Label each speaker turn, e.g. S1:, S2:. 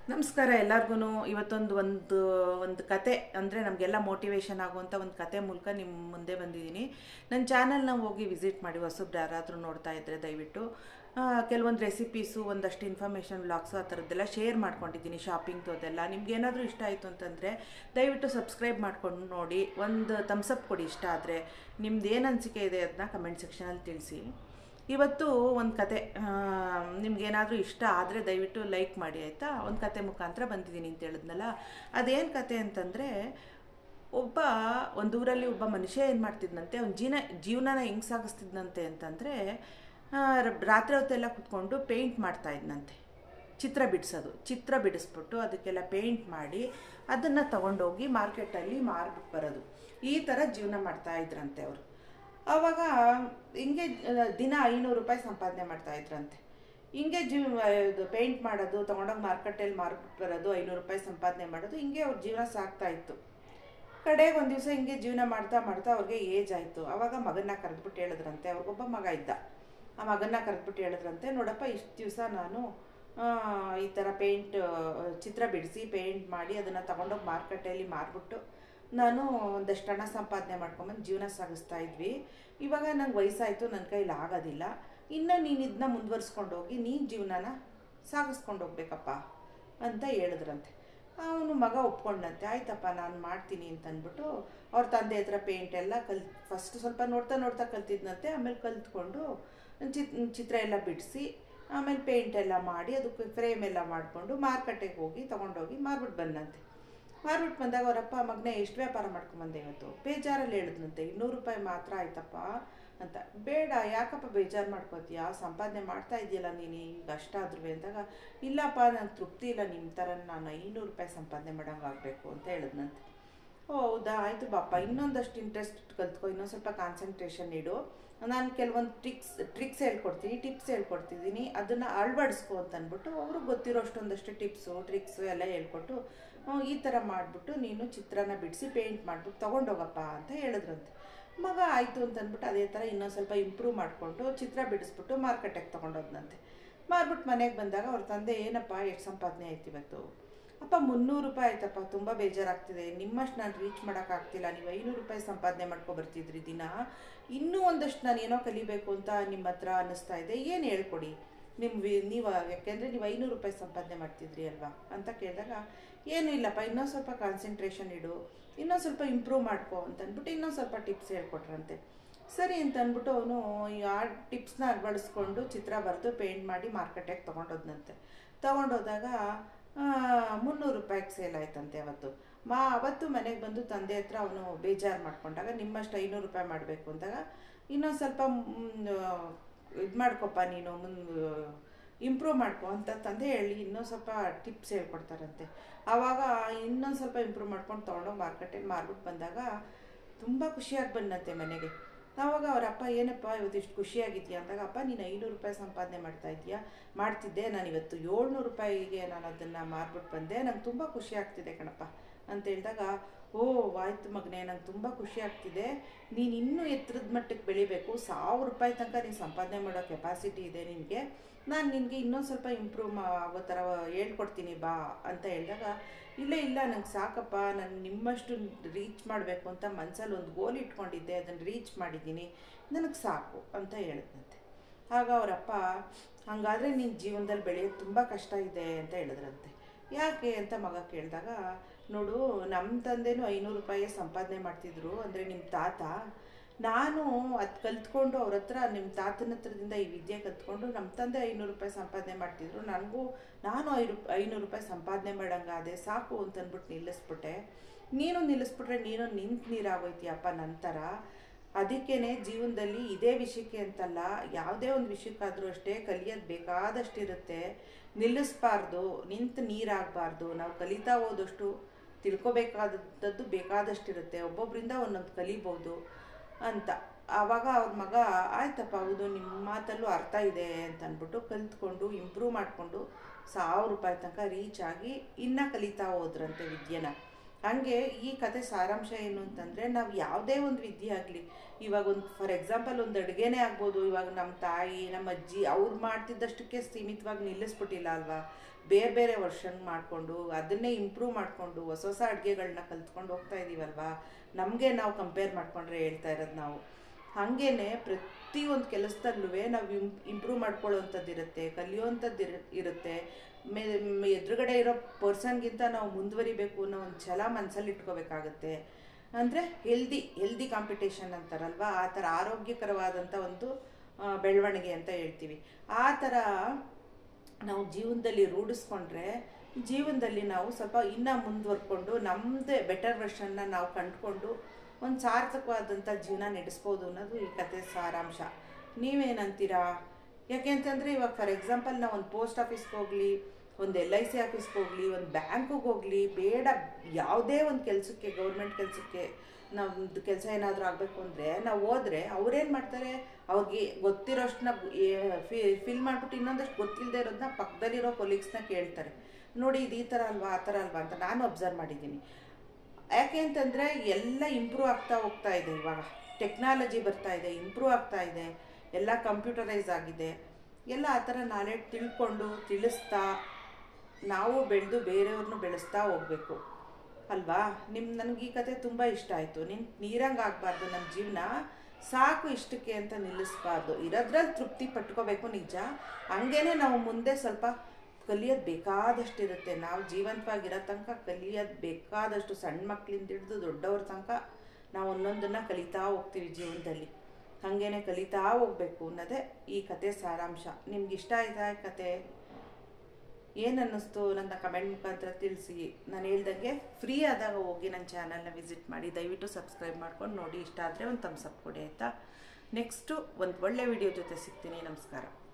S1: ನಮಸ್ಕಾರ ಎಲ್ಲರಿಗೂ ಇವತ್ತೊಂದು ಒಂದು ಒಂದು ಕತೆ ಅಂದರೆ ನಮಗೆಲ್ಲ ಮೋಟಿವೇಶನ್ ಆಗುವಂಥ ಒಂದು ಕತೆ ಮೂಲಕ ನಿಮ್ಮ ಮುಂದೆ ಬಂದಿದ್ದೀನಿ ನನ್ನ ಚಾನಲ್ನ ಹೋಗಿ ವಿಸಿಟ್ ಮಾಡಿ ಹೊಸಬ್ರು ಯಾರಾದರೂ ನೋಡ್ತಾ ಇದ್ದರೆ ದಯವಿಟ್ಟು ಆ, ಕೆಲವೊಂದು ರೆಸಿಪೀಸು ಒಂದಷ್ಟು ಇನ್ಫಾರ್ಮೇಷನ್ ವ್ಲಾಗ್ಸು ಆ ಥರದ್ದೆಲ್ಲ ಶೇರ್ ಮಾಡ್ಕೊಂಡಿದ್ದೀನಿ ಶಾಪಿಂಗ್ದು ಅದೆಲ್ಲ ನಿಮ್ಗೆ ಏನಾದರೂ ಇಷ್ಟ ಆಯಿತು ಅಂತಂದರೆ ದಯವಿಟ್ಟು ಸಬ್ಸ್ಕ್ರೈಬ್ ಮಾಡ್ಕೊಂಡು ನೋಡಿ ಒಂದು ಥಮ್ಸಪ್ ಕೊಡಿ ಇಷ್ಟ ಆದರೆ ನಿಮ್ದು ಏನು ಅನಿಸಿಕೆ ಇದೆ ಅದನ್ನ ಕಮೆಂಟ್ ಸೆಕ್ಷನಲ್ಲಿ ತಿಳಿಸಿ ಇವತ್ತು ಒಂದು ಕತೆ ನಿಮ್ಗೇನಾದರೂ ಇಷ್ಟ ಆದರೆ ದಯವಿಟ್ಟು ಲೈಕ್ ಮಾಡಿ ಆಯಿತಾ ಒಂದು ಕತೆ ಮುಖಾಂತರ ಬಂದಿದ್ದೀನಿ ಅಂತ ಹೇಳಿದ್ನಲ್ಲ ಅದೇನು ಕತೆ ಅಂತಂದರೆ ಒಬ್ಬ ಒಂದು ಊರಲ್ಲಿ ಒಬ್ಬ ಮನುಷ್ಯ ಏನು ಮಾಡ್ತಿದ್ನಂತೆ ಅವ್ನ ಜೀವನ ಜೀವನನ ಹೆಂಗೆ ಸಾಗಿಸ್ತಿದ್ನಂತೆ ಅಂತಂದರೆ ರಾತ್ರಿ ಹೊತ್ತೆಲ್ಲ ಕುತ್ಕೊಂಡು ಪೇಂಟ್ ಮಾಡ್ತಾ ಇದ್ನಂತೆ ಚಿತ್ರ ಬಿಡಿಸೋದು ಚಿತ್ರ ಬಿಡಿಸ್ಬಿಟ್ಟು ಅದಕ್ಕೆಲ್ಲ ಪೇಂಟ್ ಮಾಡಿ ಅದನ್ನು ತಗೊಂಡೋಗಿ ಮಾರ್ಕೆಟಲ್ಲಿ ಮಾರ್ಬಿಟ್ಟು ಬರೋದು ಈ ಥರ ಜೀವನ ಮಾಡ್ತಾ ಇದ್ರಂತೆ ಅವರು ಆವಾಗ ಹಿಂಗೆ ಆ, ದಿನ ಐನೂರು ರೂಪಾಯಿ ಸಂಪಾದನೆ ಮಾಡ್ತಾ ಇದ್ರಂತೆ ಹಿಂಗೆ ಜೀವ ಇದು ಪೇಂಟ್ ಮಾಡೋದು ತೊಗೊಂಡೋಗಿ ಮಾರ್ಕೆಟಲ್ಲಿ ಮಾರ್ಬಿಟ್ಟು ಬರೋದು ಐನೂರು ರೂಪಾಯಿ ಸಂಪಾದನೆ ಮಾಡೋದು ಹಿಂಗೆ ಅವ್ರ ಜೀವನ ಸಾಗ್ತಾ ಇತ್ತು ಕಡೆಗೆ ಒಂದು ದಿವಸ ಹಿಂಗೆ ಜೀವನ ಮಾಡ್ತಾ ಮಾಡ್ತಾ ಅವ್ರಿಗೆ ಏಜ್ ಆಯಿತು ಆವಾಗ ಮಗನ್ನ ಕರೆದ್ಬಿಟ್ಟು ಹೇಳಿದ್ರಂತೆ ಅವ್ರಿಗೊಬ್ಬ ಮಗ ಇದ್ದ ಆ ಮಗನ್ನ ಕರೆದ್ಬಿಟ್ಟು ಹೇಳಿದ್ರಂತೆ ನೋಡಪ್ಪ ಇಷ್ಟು ದಿವಸ ನಾನು ಆ, ಈ ಥರ ಪೇಂಟ್ ಚಿತ್ರ ಬಿಡಿಸಿ ಪೇಂಟ್ ಮಾಡಿ ಅದನ್ನು ತಗೊಂಡೋಗಿ ಮಾರ್ಕೆಟಲ್ಲಿ ಮಾರ್ಬಿಟ್ಟು ನಾನು ಒಂದಷ್ಟು ಹಣ ಸಂಪಾದನೆ ಮಾಡ್ಕೊಂಬಂದು ಜೀವನ ಸಾಗಿಸ್ತಾ ಇದ್ವಿ ಇವಾಗ ನಂಗೆ ವಯಸ್ಸಾಯಿತು ನನ್ನ ಕೈಲಿ ಆಗೋದಿಲ್ಲ ಇನ್ನು ನೀನು ಇದನ್ನ ಮುಂದುವರ್ಸ್ಕೊಂಡು ಹೋಗಿ ನೀನು ಜೀವನನ ಸಾಗಿಸ್ಕೊಂಡು ಹೋಗ್ಬೇಕಪ್ಪ ಅಂತ ಹೇಳಿದ್ರಂತೆ ಅವನು ಮಗ ಒಪ್ಕೊಂಡಂತೆ ಆಯ್ತಪ್ಪ ನಾನು ಮಾಡ್ತೀನಿ ಅಂತ ಅಂದ್ಬಿಟ್ಟು ಅವ್ರ ತಂದೆ ಹತ್ರ ಪೇಂಟ್ ಎಲ್ಲ ಕಲ್ ಫಸ್ಟ್ ಸ್ವಲ್ಪ ನೋಡ್ತಾ ನೋಡ್ತಾ ಕಲ್ತಿದ್ನಂತೆ ಆಮೇಲೆ ಕಲ್ತ್ಕೊಂಡು ಚಿತ್ ಚಿತ್ರ ಎಲ್ಲ ಬಿಡಿಸಿ ಆಮೇಲೆ ಪೇಂಟ್ ಎಲ್ಲ ಮಾಡಿ ಅದಕ್ಕೆ ಫ್ರೇಮ್ ಎಲ್ಲ ಮಾಡಿಕೊಂಡು ಮಾರ್ಕೆಟಿಗೆ ಹೋಗಿ ತೊಗೊಂಡೋಗಿ ಮಾರ್ಬಿಟ್ಟು ಬಂದಂತೆ ಮಾರ್ಬಿಟ್ಟು ಬಂದಾಗ ಅವರಪ್ಪ ಮಗನೇ ಎಷ್ಟು ವ್ಯಾಪಾರ ಮಾಡ್ಕೊಂಬಂದೆ ಇವತ್ತು ಬೇಜಾರಲ್ಲಿ ಹೇಳಿದ್ನಂತೆ ಇನ್ನೂರು ರೂಪಾಯಿ ಮಾತ್ರ ಆಯ್ತಪ್ಪ ಅಂತ ಬೇಡ ಯಾಕಪ್ಪ ಬೇಜಾರು ಮಾಡ್ಕೋತೀಯ ಸಂಪಾದನೆ ಮಾಡ್ತಾ ಇದೆಯಲ್ಲ ನೀನು ಈಗ ಅಷ್ಟಾದ್ರೂ ಅಂದಾಗ ಇಲ್ಲಪ್ಪ ನಂಗೆ ತೃಪ್ತಿ ಇಲ್ಲ ನಿಮ್ಮ ಥರ ನಾನು ಐನೂರು ರೂಪಾಯಿ ಸಂಪಾದನೆ ಮಾಡೋಂಗೆ ಆಗಬೇಕು ಅಂತ ಹೇಳಿದ್ನಂತೆ ಓ ಹೌದಾ ಆಯಿತು ಬಾಪ ಇನ್ನೊಂದಷ್ಟು ಇಂಟ್ರೆಸ್ಟ್ ಕಲ್ತ್ಕೊ ಇನ್ನೊಂದು ಸ್ವಲ್ಪ ಕಾನ್ಸಂಟ್ರೇಷನ್ ಇಡು ನಾನು ಕೆಲವೊಂದು ಟ್ರಿಕ್ಸ್ ಟ್ರಿಕ್ಸ್ ಹೇಳ್ಕೊಡ್ತೀನಿ ಟಿಪ್ಸ್ ಹೇಳ್ಕೊಡ್ತಿದ್ದೀನಿ ಅದನ್ನು ಅಳವಡಿಸ್ಕೊ ಅಂತ ಅಂದ್ಬಿಟ್ಟು ಅವರು ಗೊತ್ತಿರೋ ಅಷ್ಟೊಂದಷ್ಟು ಟಿಪ್ಸು ಟ್ರಿಕ್ಸು ಎಲ್ಲ ಹೇಳ್ಕೊಟ್ಟು ಹ್ಮ್, ಈ ಥರ ಮಾಡಿಬಿಟ್ಟು ನೀನು ಚಿತ್ರನ ಬಿಡಿಸಿ ಪೇಂಟ್ ಮಾಡಿಬಿಟ್ಟು ತೊಗೊಂಡೋಗಪ್ಪ ಅಂತ ಹೇಳಿದ್ರಂತೆ ಮಗ ಆಯಿತು ಅಂತ ಅಂದ್ಬಿಟ್ಟು ಅದೇ ಥರ ಇನ್ನೊಂದು ಸ್ವಲ್ಪ ಇಂಪ್ರೂವ್ ಮಾಡಿಕೊಂಡು ಚಿತ್ರ ಬಿಡಿಸ್ಬಿಟ್ಟು ಮಾರ್ಕೆಟಿಗೆ ತೊಗೊಂಡೋದ್ನಂತೆ ಮಾರ್ಬಿಟ್ಟು ಮನೆಗೆ ಬಂದಾಗ ಅವ್ರ ತಂದೆ ಏನಪ್ಪ ಎಷ್ಟು ಸಂಪಾದನೆ ಆಯ್ತು ಇವತ್ತು ಅಪ್ಪ ಮುನ್ನೂರು ರೂಪಾಯಿ ಆಯ್ತಪ್ಪ ತುಂಬ ಬೇಜಾರಾಗ್ತಿದೆ ನಿಮ್ಮಷ್ಟು ನಾನು ರೀಚ್ ಮಾಡೋಕ್ಕಾಗ್ತಿಲ್ಲ ನೀವು ಐನೂರು ರೂಪಾಯಿ ಸಂಪಾದನೆ ಮಾಡ್ಕೊ ಬರ್ತಿದ್ರಿ ದಿನ ಇನ್ನೂ ಒಂದಷ್ಟು ನಾನು ಏನೋ ಕಲಿಬೇಕು ಅಂತ ನಿಮ್ಮ ಹತ್ರ ಅನ್ನಿಸ್ತಾ ಇದೆ ಏನು ಹೇಳ್ಕೊಡಿ ನಿಮ್ಮ ವಿ ನೀವು ಯಾಕೆಂದರೆ ನೀವು ಐನೂರು ರೂಪಾಯಿ ಸಂಪಾದನೆ ಮಾಡ್ತಿದ್ರಿ ಅಲ್ವಾ ಅಂತ ಕೇಳಿದಾಗ ಏನೂ ಇಲ್ಲಪ್ಪ ಇನ್ನೊಂದು ಸ್ವಲ್ಪ ಕಾನ್ಸಂಟ್ರೇಷನ್ ಇಡು ಇನ್ನೊಂದು ಸ್ವಲ್ಪ ಇಂಪ್ರೂವ್ ಮಾಡ್ಕೊ ಅಂತ ಅಂದ್ಬಿಟ್ಟು ಇನ್ನೊಂದು ಸ್ವಲ್ಪ ಟಿಪ್ಸ್ ಹೇಳ್ಕೊಟ್ರಂತೆ ಸರಿ ಅಂತ ಅಂದ್ಬಿಟ್ಟು ಅವನು ಆ ಟಿಪ್ಸ್ನ ಅಳವಡಿಸ್ಕೊಂಡು ಚಿತ್ರ ಬರೆದು ಪೇಂಟ್ ಮಾಡಿ ಮಾರ್ಕೆಟಿಗೆ ತೊಗೊಂಡೋದ್ನಂತೆ ತೊಗೊಂಡೋದಾಗ ಮುನ್ನೂರು ರೂಪಾಯಿಗೆ ಸೇಲ್ ಆಯ್ತಂತೆ ಅವತ್ತು ಮಾ ಅವತ್ತು ಮನೆಗೆ ಬಂದು ತಂದೆ ಹತ್ರ ಅವನು ಬೇಜಾರು ಮಾಡ್ಕೊಂಡಾಗ ನಿಮ್ಮಷ್ಟು ಐನೂರು ರೂಪಾಯಿ ಮಾಡಬೇಕು ಅಂದಾಗ ಇನ್ನೊಂದು ಸ್ವಲ್ಪ ಇದು ಮಾಡ್ಕೊಪ್ಪ ನೀನು ಮುಂದೆ ಇಂಪ್ರೂವ್ ಮಾಡ್ಕೊ ಅಂತ ತಂದೆ ಹೇಳಿ ಇನ್ನೊಂದು ಸ್ವಲ್ಪ ಟಿಪ್ಸ್ ಹೇಳ್ಕೊಡ್ತಾರಂತೆ ಆವಾಗ ಇನ್ನೊಂದು ಸ್ವಲ್ಪ ಇಂಪ್ರೂವ್ ಮಾಡ್ಕೊಂಡು ತೊಗೊಂಡೋಗಿ ಮಾರ್ಕೆಟಲ್ಲಿ ಮಾರ್ಬಿಟ್ಟು ಬಂದಾಗ ತುಂಬ ಖುಷಿಯಾಗಿ ಬಂದಂತೆ ಮನೆಗೆ ಆವಾಗ ಅವ್ರ ಅಪ್ಪ ಏನಪ್ಪ ಇವತ್ತು ಇಷ್ಟು ಖುಷಿಯಾಗಿದ್ಯಾ ಅಂದಾಗ ಅಪ್ಪ ನೀನು ಐನೂರು ರೂಪಾಯಿ ಸಂಪಾದನೆ ಮಾಡ್ತಾ ಇದೀಯಾ ಮಾಡ್ತಿದ್ದೆ ನಾನು ಇವತ್ತು ಏಳ್ನೂರು ರೂಪಾಯಿಗೆ ನಾನು ಅದನ್ನು ಮಾರ್ಬಿಟ್ಟು ಬಂದೆ ನಂಗೆ ತುಂಬ ಖುಷಿ ಆಗ್ತಿದೆ ಕಣಪ್ಪ ಅಂತ ಹೇಳಿದಾಗ ಓ ಆಯ್ತು ಮಗನೇ ನಂಗೆ ತುಂಬ ಖುಷಿ ಆಗ್ತಿದೆ ನೀನು ಇನ್ನೂ ಎತ್ತರದ ಮಟ್ಟಕ್ಕೆ ಬೆಳಿಬೇಕು ಸಾವಿರ ರೂಪಾಯಿ ತನಕ ನೀನು ಸಂಪಾದನೆ ಮಾಡೋ ಕೆಪಾಸಿಟಿ ಇದೆ ನಿನಗೆ ನಾನು ನಿನಗೆ ಇನ್ನೊಂದು ಸ್ವಲ್ಪ ಇಂಪ್ರೂವ್ ಆಗೋ ಥರ ಹೇಳ್ಕೊಡ್ತೀನಿ ಬಾ ಅಂತ ಹೇಳಿದಾಗ ಇಲ್ಲ ಇಲ್ಲ ನಂಗೆ ಸಾಕಪ್ಪ ನಾನು ನಿಮ್ಮಷ್ಟು ರೀಚ್ ಮಾಡಬೇಕು ಅಂತ ಮನಸ್ಸಲ್ಲಿ ಒಂದು ಗೋಲ್ ಇಟ್ಕೊಂಡಿದ್ದೆ ಅದನ್ನು ರೀಚ್ ಮಾಡಿದ್ದೀನಿ ನನಗೆ ಸಾಕು ಅಂತ ಹೇಳಿದ್ನಂತೆ ಆಗ ಅವರಪ್ಪ ಹಾಗಾದರೆ ನಿನ್ನ ಜೀವನದಲ್ಲಿ ಬೆಳೆಯೋದು ತುಂಬ ಕಷ್ಟ ಇದೆ ಅಂತ ಹೇಳಿದ್ರಂತೆ ಯಾಕೆ ಅಂತ ಮಗ ಕೇಳಿದಾಗ ನೋಡು ನಮ್ಮ ತಂದೆನೂ ಐನೂರು ರೂಪಾಯಿ ಸಂಪಾದನೆ ಮಾಡ್ತಿದ್ರು ಅಂದರೆ ನಿಮ್ಮ ತಾತ ನಾನು ಅದು ಕಲ್ತ್ಕೊಂಡು ಅವ್ರ ಹತ್ರ ನಿಮ್ಮ ತಾತನ ಹತ್ರದಿಂದ ಈ ವಿದ್ಯೆ ಕಲ್ತ್ಕೊಂಡು ನಮ್ಮ ತಂದೆ ಐನೂರು ರೂಪಾಯಿ ಸಂಪಾದನೆ ಮಾಡ್ತಿದ್ರು ನನಗೂ ನಾನು ಐರು ಐನೂರು ರೂಪಾಯಿ ಸಂಪಾದನೆ ಮಾಡಂಗಾದೆ ಸಾಕು ಅಂತ ಅಂದ್ಬಿಟ್ಟು ನಿಲ್ಲಿಸ್ಬಿಟ್ಟೆ ನೀನು ನಿಲ್ಲಿಸ್ಬಿಟ್ರೆ ನೀನು ನಿಂತು ನೀರಾಗೋಯ್ತೀಯಪ್ಪ ನಂತರ ಅದಕ್ಕೇನೆ ಜೀವನದಲ್ಲಿ ಇದೇ ವಿಷಯಕ್ಕೆ ಅಂತಲ್ಲ ಯಾವುದೇ ಒಂದು ವಿಷಯಕ್ಕಾದರೂ ಅಷ್ಟೇ ಕಲಿಯೋದು ಬೇಕಾದಷ್ಟಿರುತ್ತೆ ನಿಲ್ಲಿಸ್ಬಾರ್ದು ನಿಂತು ನೀರಾಗಬಾರ್ದು ನಾವು ಕಲಿತಾ ಹೋದಷ್ಟು ತಿಳ್ಕೊಬೇಕಾದದ್ದು ಬೇಕಾದಷ್ಟಿರುತ್ತೆ ಒಬ್ಬೊಬ್ಬರಿಂದ ಒಂದೊಂದು ಕಲಿಬೋದು ಅಂತ ಆವಾಗ ಅವ್ರ ಮಗ ಆಯ್ತಪ್ಪ ಹೌದು ನಿಮ್ಮ ಮಾತಲ್ಲೂ ಅರ್ಥ ಇದೆ ಅಂತ ಅಂದ್ಬಿಟ್ಟು ಕಲ್ತ್ಕೊಂಡು ಇಂಪ್ರೂವ್ ಮಾಡಿಕೊಂಡು ಸಾವಿರ ರೂಪಾಯಿ ತನಕ ರೀಚ್ ಆಗಿ ಇನ್ನೂ ಕಲಿತಾ ಹೋದ್ರಂತೆ ವಿದ್ಯೆನ ಹಾಗೆ ಈ ಕತೆ ಸಾರಾಂಶ ಏನು ಅಂತಂದರೆ ನಾವು ಯಾವುದೇ ಒಂದು ವಿದ್ಯೆ ಆಗಲಿ ಇವಾಗ ಒಂದು ಫಾರ್ ಎಕ್ಸಾಂಪಲ್ ಒಂದು ಅಡುಗೆನೇ ಆಗ್ಬೋದು ಇವಾಗ ನಮ್ಮ ತಾಯಿ ನಮ್ಮ ಅಜ್ಜಿ ಅವ್ರು ಮಾಡ್ತಿದ್ದಷ್ಟಕ್ಕೆ ಸೀಮಿತವಾಗಿ ನಿಲ್ಲಿಸ್ಬಿಟ್ಟಿಲ್ಲ ಅಲ್ವಾ ಬೇರೆ ಬೇರೆ ವರ್ಷನ್ ಮಾಡಿಕೊಂಡು ಅದನ್ನೇ ಇಂಪ್ರೂವ್ ಮಾಡಿಕೊಂಡು ಹೊಸ ಹೊಸ ಅಡುಗೆಗಳನ್ನ ಕಲ್ತ್ಕೊಂಡು ಹೋಗ್ತಾ ಇದ್ದೀವಲ್ವಾ ನಮಗೆ ನಾವು ಕಂಪೇರ್ ಮಾಡಿಕೊಂಡ್ರೆ ಹೇಳ್ತಾ ಇರೋದು ನಾವು ಹಾಗೇನೆ ಪ್ರತಿಯೊಂದು ಕೆಲಸದಲ್ಲೂ ನಾವು ಇಂ ಇಂಪ್ರೂವ್ ಮಾಡ್ಕೊಳ್ಳೋವಂಥದ್ದು ಇರುತ್ತೆ ಕಲಿಯೋವಂಥದ್ದು ಇರ ಇರುತ್ತೆ ಮೇ ಮ್- ಎದುರುಗಡೆ ಇರೋ ಪರ್ಸನ್ಗಿಂತ ನಾವು ಮುಂದುವರಿಬೇಕು ಅನ್ನೋ ಒಂದು ಛಲ ಮನಸ್ಸಲ್ಲಿ ಇಟ್ಕೋಬೇಕಾಗತ್ತೆ ಅಂದರೆ ಹೆಲ್ದಿ ಹೆಲ್ದಿ ಕಾಂಪಿಟೇಷನ್ ಅಂತಾರಲ್ವ ಆ ಥರ ಆರೋಗ್ಯಕರವಾದಂಥ ಒಂದು ಆ, ಬೆಳವಣಿಗೆ ಅಂತ ಹೇಳ್ತೀವಿ ಆ ಥರ ನಾವು ಜೀವನದಲ್ಲಿ ರೂಢಿಸ್ಕೊಂಡ್ರೆ ಜೀವನದಲ್ಲಿ ನಾವು ಸ್ವಲ್ಪ ಇನ್ನೂ ಮುಂದುವರ್ಕೊಂಡು ನಮ್ಮದೇ ಬೆಟರ್ ವರ್ಷನ್ನ ನಾವು ಕಂಡುಕೊಂಡು ಒಂದು ಸಾರ್ಥಕವಾದಂಥ ಜೀವನ ನಡೆಸ್ಬೋದು ಅನ್ನೋದು ಈ ಕತೆ ಸಾರಾಂಶ ನೀವೇನಂತೀರಾ ಯಾಕೆ ಅಂತಂದರೆ ಇವಾಗ ಫಾರ್ ಎಕ್ಸಾಂಪಲ್ ನಾವು ಒಂದು ಪೋಸ್ಟ್ ಆಫೀಸ್ಗೆ ಹೋಗಲಿ ಒಂದು ಎಲ್ ಐ ಸಿ ಆಫೀಸ್ಗೆ ಹೋಗಲಿ ಒಂದು ಬ್ಯಾಂಕಿಗೆ ಹೋಗಲಿ ಬೇಡ ಯಾವುದೇ ಒಂದು ಕೆಲಸಕ್ಕೆ ಗೌರ್ಮೆಂಟ್ ಕೆಲಸಕ್ಕೆ ನಮ್ಮದು ಕೆಲಸ ಏನಾದರೂ ಆಗಬೇಕು ಅಂದರೆ ನಾವು ಹೋದ್ರೆ ಅವ್ರೇನು ಮಾಡ್ತಾರೆ ಅವ್ರಿಗೆ ಗೊತ್ತಿರೋಷ್ಟನ್ನ ಫಿಲ್ ಮಾಡಿಬಿಟ್ಟು ಇನ್ನೊಂದಷ್ಟು ಗೊತ್ತಿಲ್ಲದೆ ಇರೋದನ್ನ ಪಕ್ಕದಲ್ಲಿರೋ ಕೊಲೀಗ್ಸ್ನ ಕೇಳ್ತಾರೆ ನೋಡಿ ಇದು ಈ ಥರ ಅಲ್ವಾ ಆ ಥರ ಅಲ್ವಾ ಅಂತ ನಾನು ಅಬ್ಸರ್ವ್ ಮಾಡಿದ್ದೀನಿ ಯಾಕೆ ಅಂತಂದರೆ ಎಲ್ಲ ಇಂಪ್ರೂವ್ ಆಗ್ತಾ ಹೋಗ್ತಾ ಇದೆ ಇವಾಗ ಟೆಕ್ನಾಲಜಿ ಬರ್ತಾ ಇದೆ ಇಂಪ್ರೂವ್ ಆಗ್ತಾ ಇದೆ ಎಲ್ಲ ಕಂಪ್ಯೂಟರೈಸ್ ಆಗಿದೆ ಎಲ್ಲ ಆ ಥರ ನಾಲೆಡ್ಜ್ ತಿಳ್ಕೊಂಡು ತಿಳಿಸ್ತಾ ನಾವು ಬೆಳೆದು ಬೇರೆಯವ್ರನ್ನೂ ಬೆಳೆಸ್ತಾ ಹೋಗಬೇಕು ಅಲ್ವಾ ನಿಮ್ಮ ನನಗೆ ಈ ಕತೆ ತುಂಬ ಇಷ್ಟ ಆಯಿತು ನಿನ್ ನೀರಂಗೆ ಆಗಬಾರ್ದು ನಮ್ಮ ಜೀವನ ಸಾಕು ಇಷ್ಟಕ್ಕೆ ಅಂತ ನಿಲ್ಲಿಸ್ಬಾರ್ದು ಇರೋದ್ರಲ್ಲಿ ತೃಪ್ತಿ ಪಟ್ಕೋಬೇಕು ನಿಜ ಹಂಗೇನೆ ನಾವು ಮುಂದೆ ಸ್ವಲ್ಪ ಕಲಿಯೋದು ಬೇಕಾದಷ್ಟು ಇರುತ್ತೆ ನಾವು ಜೀವಂತವಾಗಿರೋ ತನಕ ಕಲಿಯೋದು ಬೇಕಾದಷ್ಟು ಸಣ್ಣ ಮಕ್ಕಳಿಂದ ಹಿಡಿದು ದೊಡ್ಡವ್ರ ತನಕ ನಾವು ಒಂದೊಂದನ್ನು ಕಲಿತಾ ಹೋಗ್ತೀವಿ ಜೀವನದಲ್ಲಿ ಹಾಗೇನೆ ಕಲಿತಾ ಹೋಗ್ಬೇಕು ಅನ್ನೋದೇ ಈ ಕತೆ ಸಾರಾಂಶ ನಿಮ್ಗೆ ಇಷ್ಟ ಆಯ್ತಾ ಈ ಕತೆ ಏನು ಅನ್ನಿಸ್ತು ನನ್ನ ಕಮೆಂಟ್ ಮುಖಾಂತರ ತಿಳಿಸಿ ನಾನು ಹೇಳ್ದಂಗೆ ಫ್ರೀ ಆದಾಗ ಹೋಗಿ ನನ್ನ ಚಾನಲ್ನ ವಿಸಿಟ್ ಮಾಡಿ ದಯವಿಟ್ಟು ಸಬ್ಸ್ಕ್ರೈಬ್ ಮಾಡ್ಕೊಂಡು ನೋಡಿ ಇಷ್ಟ ಆದರೆ ಒಂದು ತಮ್ಸಪ್ ಕೊಡಿ ಆಯಿತಾ ನೆಕ್ಸ್ಟು ಒಂದು ಒಳ್ಳೆ ವಿಡಿಯೋ ಜೊತೆ ಸಿಗ್ತೀನಿ ನಮಸ್ಕಾರ